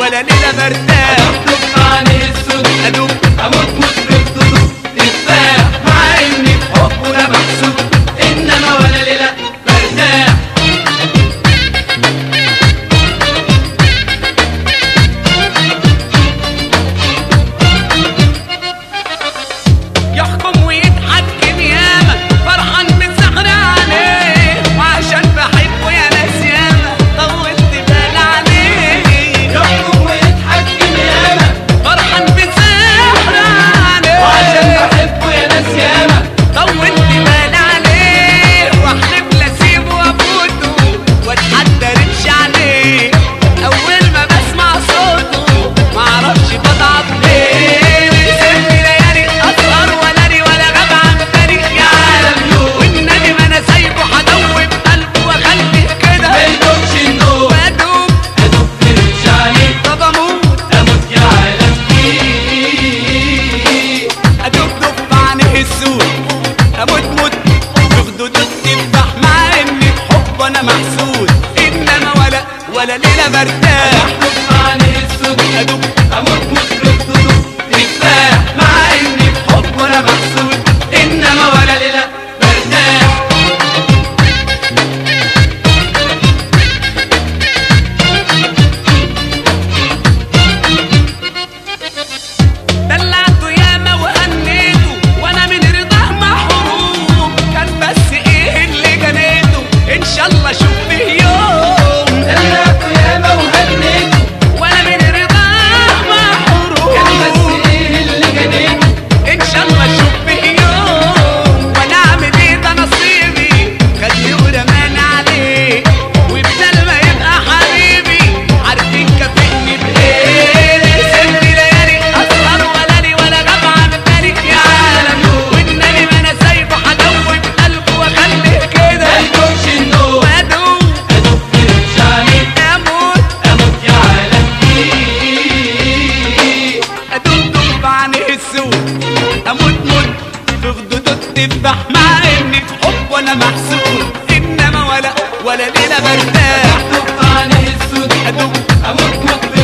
ولا ليلة برتاح أدوب عينيه السود أدوب أموت موت في خدوده تفاح مع إني في حبه أنا محسود إنما ولا ليلة برتاح يحكم ويتحكم ياما فرحان بالسحر عليه وعشان بحبه يا ناس ياما طولت بال عليه يحكم ويتحكم ياما فرحان بالسحر عليه وعشان بحبه يا ناس ياما طولت بال عليه واحلف لا اسيبه وافوته واتحدى رمش عليه اول ما بسمع صوته معرفش بضعف ليه ست ليالي اسهر ولا لي ولا غاب عن بالي يا عالم والنبي ما انا سايبه هدوب قلبه واخليه كده ما يدوبش النوم وادوب أدوب في رجالي طب اموت أموت يا عالم فيه ادوب دب عينيه السود اموت موت بخدود التفاح مع اني بحب انا محسود انما ولا ولا ليله برتاح أدوب عينيه السود ادوب أموت موت في خدوده تفاح مع إني في حبه أنا محسود إنما ولا ليلة برتاح دلعته ياما وهنيته وانا من رضاه محروم كان بس ايه اللي جنيته ان شاء الله اشوف فيه يوم دلعته ياما وهنيته وانا من رضاه محروم كان بس إيه اللي جنيته ان شاء الله اشوف فيه يوم وانا اعمل ايه ده نصيبي خدني ورمان عليه وبدل ما يبقى حبيبي عارفين كافئني بايه ست ليالي اسهر ولا لي ولا غاب عن بالي يا عالم والنبي ما انا سايبه هدوب قلبه واخليه كده ما يدوبش النوم وادوب أدوب في رجالي اموت أموت يا عالم فيه ادوب دب عينيه السود اموت موت في خدوده التفاح مع اني في حب وانا محسود انما ولا ولا ليله برتاح أدوب عينيه السود ادوب أموت موت في